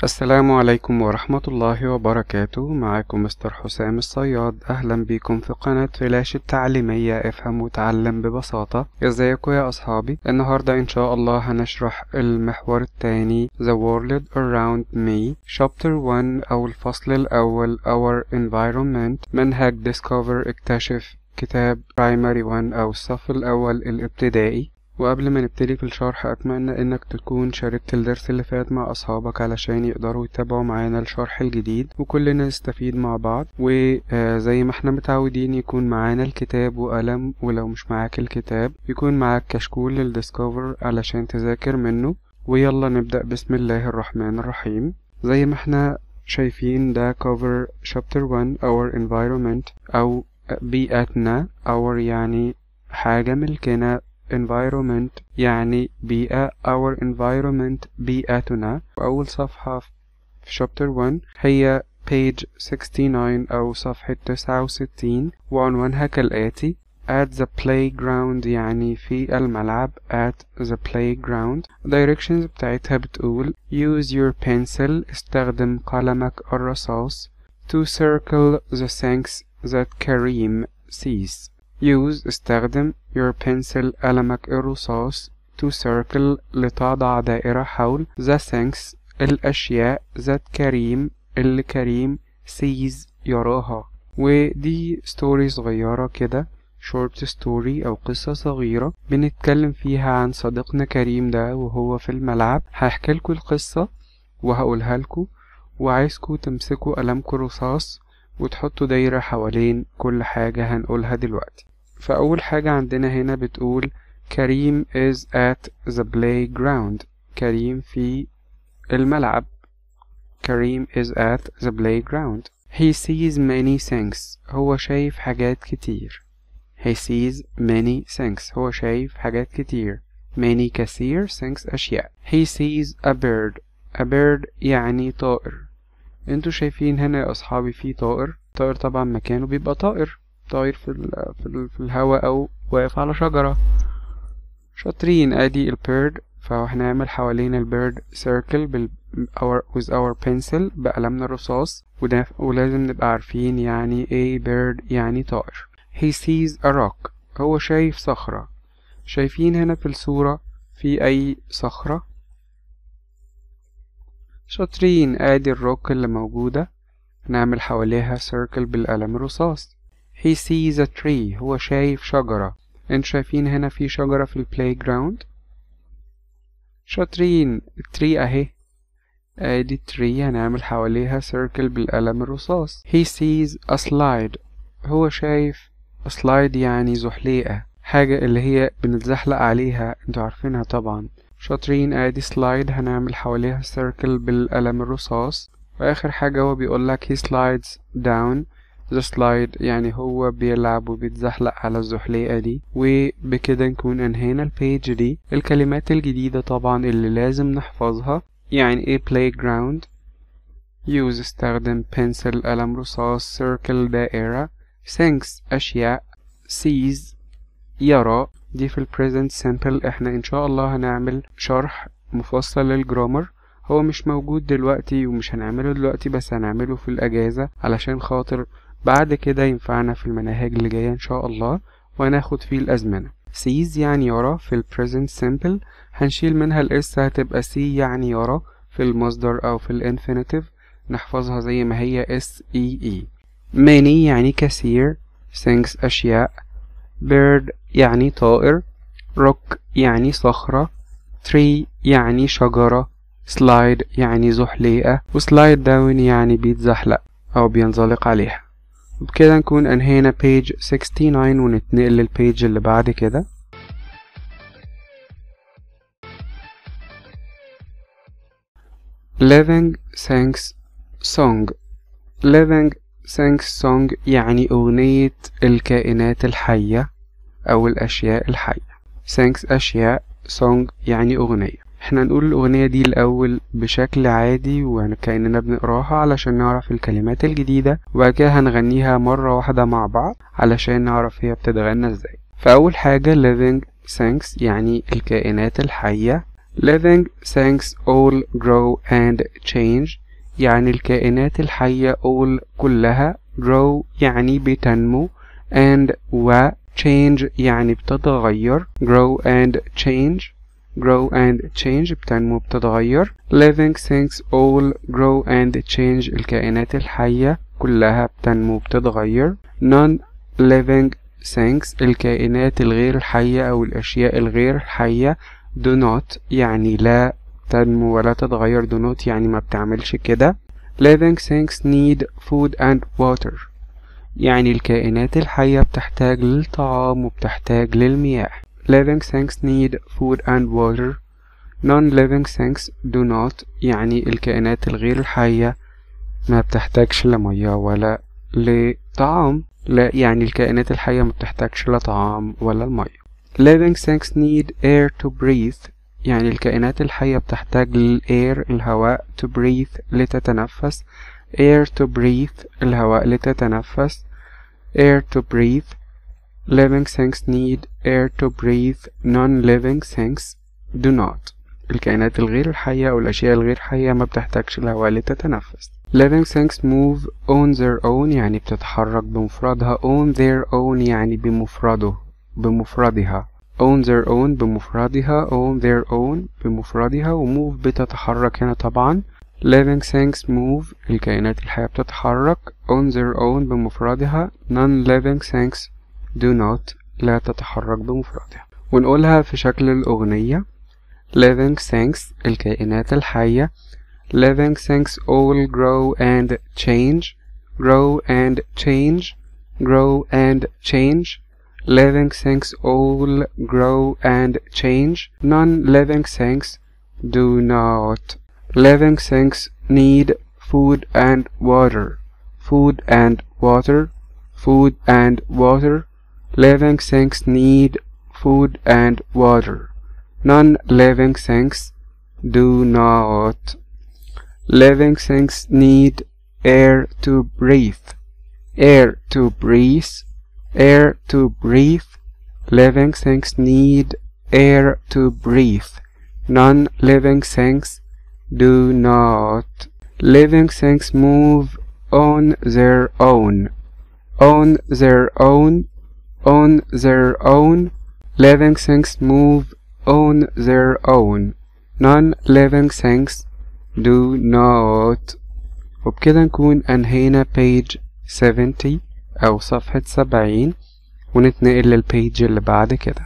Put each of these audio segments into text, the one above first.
السلام عليكم ورحمة الله وبركاته معاكم مستر حسام الصياد أهلا بكم في قناة فلاش التعليمية افهم وتعلم ببساطة ازيكم يا أصحابي النهاردة إن شاء الله هنشرح المحور الثاني The World Around Me Chapter 1 أو الفصل الأول Our Environment منهج Discover اكتشف كتاب Primary 1 أو الصف الأول الابتدائي وقبل ما نبتدي في الشرح أتمنى إنك تكون شاركت الدرس اللي فات مع أصحابك علشان يقدروا يتابعوا معانا الشرح الجديد وكلنا نستفيد مع بعض وزي ما احنا متعودين يكون معانا الكتاب وقلم ولو مش معاك الكتاب يكون معاك كشكول للديسكفر علشان تذاكر منه ويلا نبدأ بسم الله الرحمن الرحيم زي ما احنا شايفين ده cover chapter 1 our environment أو بيئتنا our يعني حاجة ملكنا environment يعني بيئة our environment بيئتنا وأول صفحة في chapter 1 هي page 69 أو صفحة 69 وعنوانها كالآتي at the playground يعني في الملعب at the playground directions بتاعتها بتقول use your pencil استخدم قلمك الرصاص to circle the things that Karim sees use استخدم your pencil قلمك الرصاص to circle لتضع دائرة حول the things الأشياء that كريم اللي كريم sees يراها ودي ستوري صغيرة كده short story أو قصة صغيرة بنتكلم فيها عن صديقنا كريم ده وهو في الملعب هحكي لكم القصة وهقولها لكم وعايزكم تمسكوا قلمكم رصاص وتحطوا دايرة حوالين كل حاجة هنقولها دلوقتي فأول حاجة عندنا هنا بتقول كريم is at the playground كريم في الملعب كريم is at the playground he sees many things هو شايف حاجات كتير he sees many things هو شايف حاجات كتير many كثير things أشياء he sees a bird a bird يعني طائر انتوا شايفين هنا يا أصحابي في طائر طائر طبعا مكانه بيبقى طائر طاير في ال في, ال في الهواء او واقف على شجرة شاطرين ادي البيرد فهنعمل حوالين البيرد سيركل بال our with our pencil بقلمنا الرصاص وده ولازم نبقى عارفين يعني ايه bird يعني طائر he sees a rock هو شايف صخرة شايفين هنا في الصورة في اي صخرة شاطرين ادي الروك اللي موجودة نعمل حواليها سيركل بالقلم الرصاص he sees a tree هو شايف شجرة انتوا شايفين هنا في شجرة في البلاي جراوند شاطرين التري اهي ادي التري هنعمل حواليها سيركل بالقلم الرصاص he sees a slide هو شايف slide يعني زحليقة حاجة اللي هي بنتزحلق عليها انتوا عارفينها طبعا شاطرين ادي سلايد هنعمل حواليها سيركل بالقلم الرصاص واخر حاجة هو بيقولك he slides down the slide يعني هو بيلعب وبيتزحلق على الزحليقة دي وبكده نكون انهينا البيج دي الكلمات الجديدة طبعا اللي لازم نحفظها يعني ايه playground use استخدم pencil قلم رصاص circle دائرة things أشياء sees يرى دي في البريزنت simple احنا ان شاء الله هنعمل شرح مفصل للجرامر هو مش موجود دلوقتي ومش هنعمله دلوقتي بس هنعمله في الأجازة علشان خاطر بعد كده ينفعنا في المناهج اللي جاية إن شاء الله وهناخد فيه الأزمنة sees يعني يرى في ال present simple هنشيل منها الاس هتبقى see يعني يرى في المصدر أو في الانفينيتيف نحفظها زي ما هي s e e many يعني كثير things أشياء bird يعني طائر rock يعني صخرة tree يعني شجرة slide يعني زحليقة وسلايد داون يعني بيتزحلق أو بينزلق عليها وبكده نكون أنهينا page 69 ونتنقل للبيج اللي بعد كده living thanks song living thanks song يعني أغنية الكائنات الحية أو الأشياء الحية thanks أشياء song يعني أغنية احنا نقول الأغنية دي الأول بشكل عادي وكأننا بنقراها علشان نعرف الكلمات الجديدة وبعد كده هنغنيها مرة واحدة مع بعض علشان نعرف هي بتتغنى ازاي فأول حاجة living things يعني الكائنات الحية living things all grow and change يعني الكائنات الحية all كلها grow يعني بتنمو and و change يعني بتتغير grow and change grow and change بتنمو بتتغير living things all grow and change الكائنات الحية كلها بتنمو بتتغير non living things الكائنات الغير الحية أو الأشياء الغير الحية do not يعني لا تنمو ولا تتغير do not يعني ما بتعملش كده living things need food and water يعني الكائنات الحية بتحتاج للطعام وبتحتاج للمياه living things need food and water non-living things do not يعني الكائنات الغير الحية ما بتحتاجش لمياه ولا لطعام لا يعني الكائنات الحية ما بتحتاجش لطعام ولا المية living things need air to breathe يعني الكائنات الحية بتحتاج للإير الهواء to breathe لتتنفس air to breathe الهواء لتتنفس air to breathe living things need air to breathe non-living things do not الكائنات الغير الحية أو الأشياء الغير حية ما بتحتاجش الهواء لتتنفس living things move on their own يعني بتتحرك بمفردها on their own يعني بمفرده بمفردها on their own بمفردها on their own بمفردها و move بتتحرك هنا طبعا living things move الكائنات الحية بتتحرك on their own بمفردها non-living things do not لا تتحرك بمفردها ونقولها في شكل الأغنية living things الكائنات الحية living things all grow and change grow and change grow and change living things all grow and change non-living things do not living things need food and water food and water food and water living things need food and water non-living things do not living things need air to breathe air to breathe air to breathe living things need air to breathe non-living things do not living things move on their own on their own on their own living things move on their own non-living things do not وبكده نكون أنهينا page 70 أو صفحة 70 ونتنقل للبيج اللي بعد كده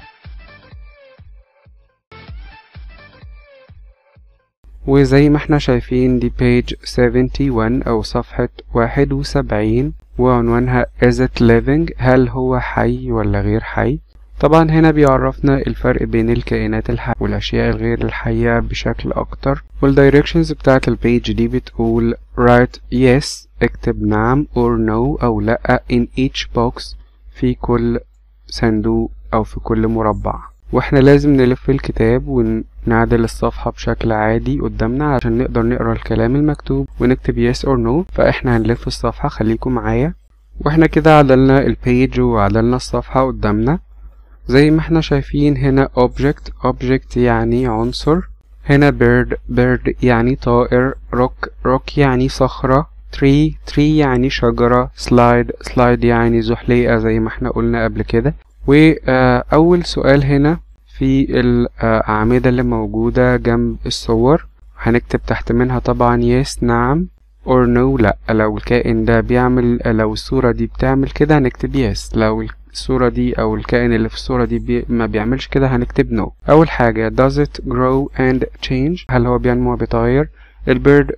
وزي ما احنا شايفين دي page 71 أو صفحة 71 وعنوانها is it living هل هو حي ولا غير حي طبعا هنا بيعرفنا الفرق بين الكائنات الحية والأشياء الغير الحية بشكل أكتر والدايركشنز بتاعت البيج دي بتقول write yes اكتب نعم or no أو لأ in each box في كل صندوق أو في كل مربع واحنا لازم نلف الكتاب ونعدل الصفحة بشكل عادي قدامنا عشان نقدر نقرا الكلام المكتوب ونكتب yes or no فاحنا هنلف الصفحة خليكم معايا واحنا كده عدلنا البيج وعدلنا الصفحة قدامنا زي ما احنا شايفين هنا object object يعني عنصر هنا bird bird يعني طائر rock rock يعني صخرة tree tree يعني شجرة slide slide يعني زحليقة زي ما احنا قلنا قبل كده وأول سؤال هنا في الأعمدة اللي موجودة جنب الصور هنكتب تحت منها طبعا yes نعم or no لأ لو الكائن ده بيعمل لو الصورة دي بتعمل كده هنكتب yes لو الصورة دي أو الكائن اللي في الصورة دي بي ما بيعملش كده هنكتب no أول حاجة does it grow and change هل هو بينمو وبيتغير البيرد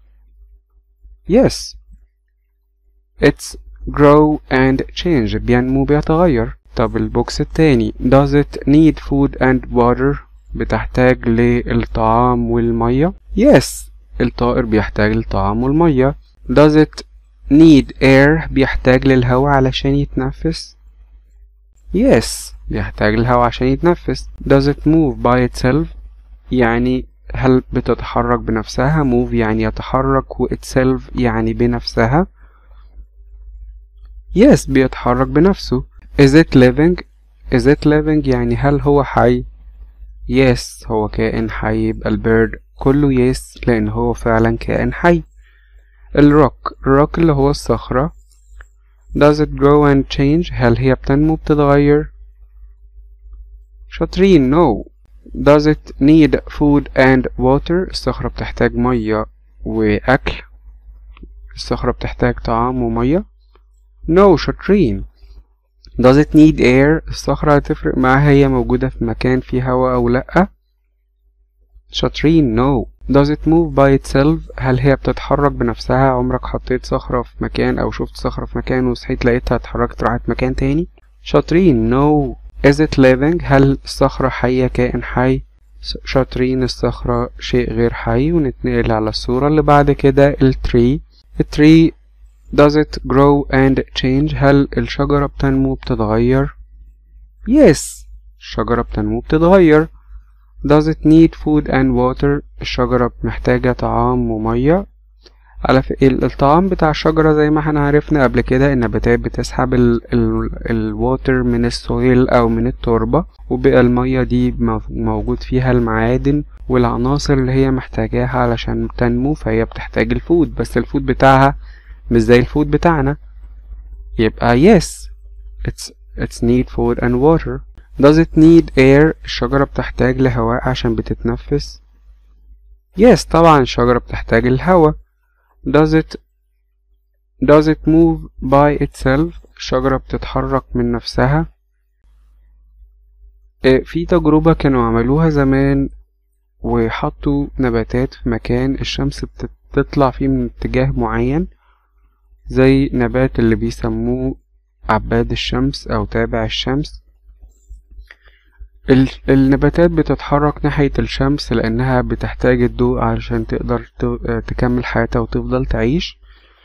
yes it's grow and change بينمو بيتغير طب البوكس التاني does it need food and water بتحتاج للطعام والمية yes الطائر بيحتاج للطعام والمية does it need air بيحتاج للهواء علشان يتنفس yes بيحتاج للهواء عشان يتنفس does it move by itself يعني هل بتتحرك بنفسها move يعني يتحرك و itself يعني بنفسها yes بيتحرك بنفسه is it living is it living يعني هل هو حي yes هو كائن حي يبقى البيرد كله yes لأن هو فعلا كائن حي الروك الروك اللي هو الصخرة does it grow and change هل هي بتنمو بتتغير شاطرين no does it need food and water الصخرة بتحتاج مية وأكل الصخرة بتحتاج طعام ومية no شاطرين does it need air الصخرة هتفرق معاها هي موجودة في مكان فيه هواء أو لأ شاطرين no does it move by itself هل هي بتتحرك بنفسها عمرك حطيت صخرة في مكان أو شفت صخرة في مكان وصحيت لقيتها اتحركت راحت مكان تاني شاطرين no is it living هل الصخرة حية كائن حي شاطرين الصخرة شيء غير حي ونتنقل على الصورة اللي بعد كده التري التري does it grow and change هل الشجرة بتنمو بتتغير yes الشجرة بتنمو بتتغير does it need food and water الشجرة محتاجة طعام ومية على ف... الطعام بتاع الشجرة زي ما احنا عرفنا قبل كده النباتات بتسحب ال... ال... الواتر من السويل أو من التربة وبقى المية دي موجود فيها المعادن والعناصر اللي هي محتاجاها علشان تنمو فهي بتحتاج الفود بس الفود بتاعها مش زي الفود بتاعنا يبقى yes it's, it's need food and water does it need air الشجرة بتحتاج لهواء عشان بتتنفس yes طبعا الشجرة بتحتاج الهواء does it does it move by itself الشجرة بتتحرك من نفسها في تجربة كانوا عملوها زمان وحطوا نباتات في مكان الشمس بتطلع فيه من اتجاه معين زي نبات اللي بيسموه عباد الشمس أو تابع الشمس النباتات بتتحرك ناحية الشمس لأنها بتحتاج الضوء علشان تقدر تكمل حياتها وتفضل تعيش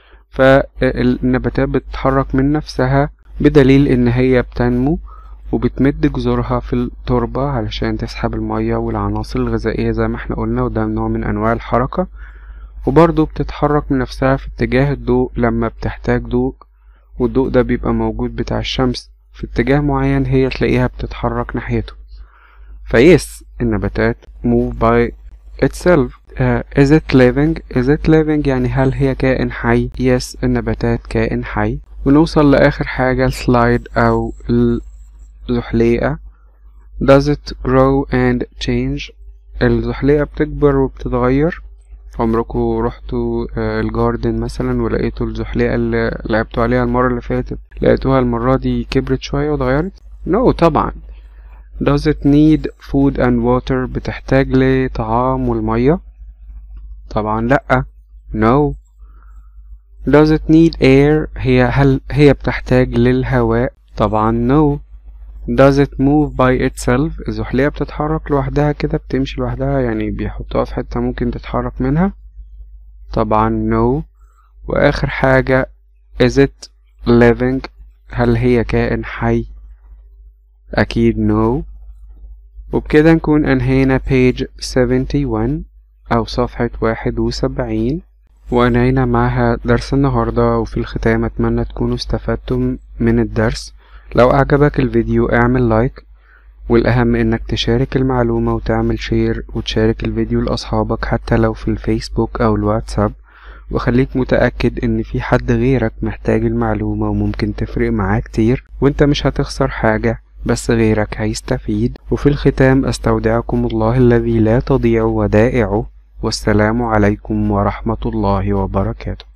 فالنباتات بتتحرك من نفسها بدليل إن هي بتنمو وبتمد جذورها في التربة علشان تسحب المية والعناصر الغذائية زي ما احنا قلنا وده نوع من أنواع الحركة وبرضه بتتحرك من نفسها في اتجاه الضوء لما بتحتاج ضوء والضوء ده بيبقى موجود بتاع الشمس في اتجاه معين هي تلاقيها بتتحرك ناحيته فيس النباتات move by itself uh, is it living is it living يعني هل هي كائن حي yes النباتات كائن حي ونوصل لآخر حاجة السلايد أو الزحليقة does it grow and change الزحليقة بتكبر وبتتغير عمركم رحتوا الجاردن مثلا ولقيتوا الزحليقة اللي لعبتوا عليها المرة اللي فاتت لقيتوها المرة دي كبرت شوية واتغيرت no طبعا does it need food and water بتحتاج لطعام والمية طبعا لأ no does it need air هي هل هي بتحتاج للهواء طبعا no does it move by itself الزحلية بتتحرك لوحدها كده بتمشي لوحدها يعني بيحطوها في حتة ممكن تتحرك منها طبعا no وآخر حاجة is it living هل هي كائن حي أكيد no وبكده نكون أنهينا page 71 أو صفحة واحد وسبعين وأنهينا معها درس النهاردة وفي الختام أتمنى تكونوا استفدتم من الدرس لو أعجبك الفيديو اعمل لايك والأهم إنك تشارك المعلومة وتعمل شير وتشارك الفيديو لأصحابك حتى لو في الفيسبوك أو الواتساب وخليك متأكد إن في حد غيرك محتاج المعلومة وممكن تفرق معاه كتير وإنت مش هتخسر حاجة بس غيرك هيستفيد وفي الختام أستودعكم الله الذي لا تضيع ودائعه والسلام عليكم ورحمة الله وبركاته